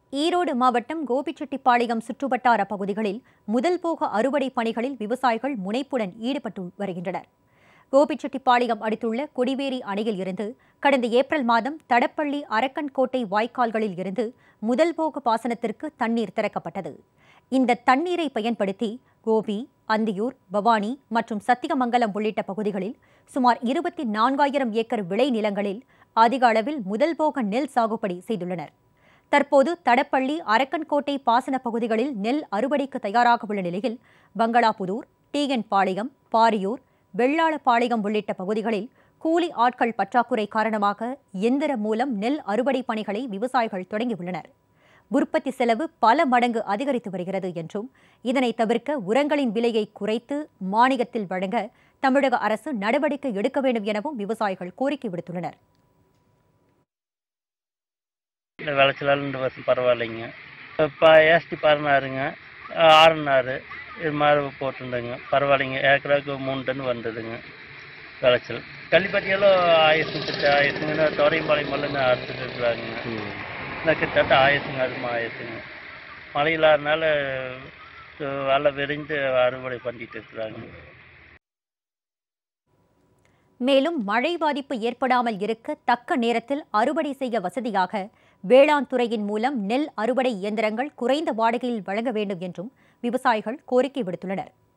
ஈரோடு மாவட்டம் கோபிச்செட்டிப்பாளையம் சுற்றுவட்டார பகுதிகளில் முதல் போக அறுவடை பணிகளில் விவசாயிகள் முனைப்புடன் ஈடுபட்டு வருகின்றனர் கோபிச்செட்டிப்பாளையம் அடுத்துள்ள கொடிவேரி அணையில் இருந்து கடந்த ஏப்ரல் மாதம் தடப்பள்ளி அரக்கன்கோட்டை வாய்க்கால்களில் இருந்து முதல் போக பாசனத்திற்கு தண்ணீர் திறக்கப்பட்டது இந்த தண்ணீரை பயன்படுத்தி கோபி அந்தியூர் பவானி மற்றும் சத்தியமங்கலம் உள்ளிட்ட பகுதிகளில் சுமார் இருபத்தி நான்காயிரம் ஏக்கர் விளைநிலங்களில் அதிக அளவில் முதல் போக நெல் சாகுபடி செய்துள்ளனர் தற்போது தடப்பள்ளி அரக்கன்கோட்டை பாசன பகுதிகளில் நெல் அறுவடைக்கு தயாராக உள்ள நிலையில் பங்களாபுதூர் டீகன் பாளையம் பாரியூர் வெள்ளாளப்பாளையம் உள்ளிட்ட பகுதிகளில் கூலி ஆட்கள் பற்றாக்குறை காரணமாக எந்திரம் மூலம் நெல் அறுவடை பணிகளை விவசாயிகள் தொடங்கியுள்ளனர் உற்பத்தி செலவு பல மடங்கு அதிகரித்து வருகிறது என்றும் இதனை தவிர்க்க உரங்களின் விலையை குறைத்து மானியத்தில் வழங்க தமிழக அரசு நடவடிக்கை எடுக்க வேண்டும் எனவும் விவசாயிகள் கோரிக்கை விடுத்துள்ளனர் இந்த விளைச்சலால் ரெண்டு வருஷம் பரவாயில்லைங்க இப்போ ஏஸ்டி பதினாறுங்க ஆறுனாறு இது மாதிரி போட்டிருந்தேங்க பரவாயில்லைங்க ஏக்கராவுக்கு மூணு டன் வந்ததுங்க விளைச்சல் கள்ளிப்பட்டியெல்லாம் ஆயிரத்து கிட்ட ஆயிரத்துங்க தோரையம்பாளையம் மல்லன்னு அறுத்துட்டு இருக்கிறாங்க நான் கிட்டத்தட்ட ஆயிரத்துங்க அதுமா ஆயிரத்துங்க மழை இல்லாதனால நல்லா விரிந்து அறுவடை பண்ணிட்டு இருக்கிறாங்க மேலும் மழை பாதிப்பு ஏற்படாமல் இருக்க தக்க நேரத்தில் அறுவடை செய்ய வசதியாக வேளாண் துறையின் மூலம் நெல் அறுவடை இயந்திரங்கள் குறைந்த வாடகையில் வழங்க வேண்டும் என்றும் விவசாயிகள் கோரிக்கை விடுத்துள்ளனர்